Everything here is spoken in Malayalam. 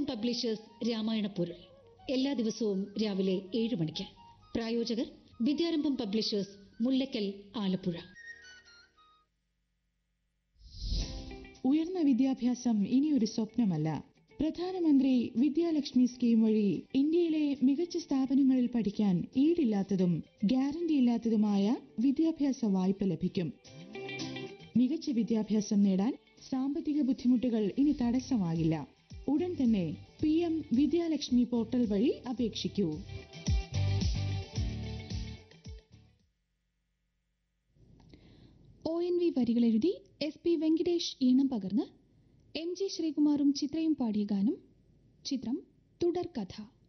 പബ്ലിഷേഴ്സ് രാമായണ പൊരുൾ എല്ലാ ദിവസവും രാവിലെ ഏഴ് മണിക്ക് പ്രായോജകർ വിദ്യാരംഭം പബ്ലിഷേഴ്സ് മുല്ലക്കൽ ആലപ്പുഴ ഉയർന്ന വിദ്യാഭ്യാസം ഇനിയൊരു സ്വപ്നമല്ല പ്രധാനമന്ത്രി വിദ്യാലക്ഷ്മി സ്കീം വഴി ഇന്ത്യയിലെ മികച്ച സ്ഥാപനങ്ങളിൽ പഠിക്കാൻ ഈടില്ലാത്തതും ഗ്യാരണ്ടിയില്ലാത്തതുമായ വിദ്യാഭ്യാസ വായ്പ ലഭിക്കും മികച്ച വിദ്യാഭ്യാസം നേടാൻ സാമ്പത്തിക ബുദ്ധിമുട്ടുകൾ ഇനി തടസ്സമാകില്ല ഉടൻ തന്നെ പി എം വിദ്യാലക്ഷ്മി പോർട്ടൽ വഴി അപേക്ഷിക്കൂ ഒ എൻ വി വരികളെഴുതി എസ് പി വെങ്കിടേഷ് ഈണം പകർന്ന് എം ജി ശ്രീകുമാറും ചിത്രയും പാടിയ ഗാനം ചിത്രം തുടർക്കഥ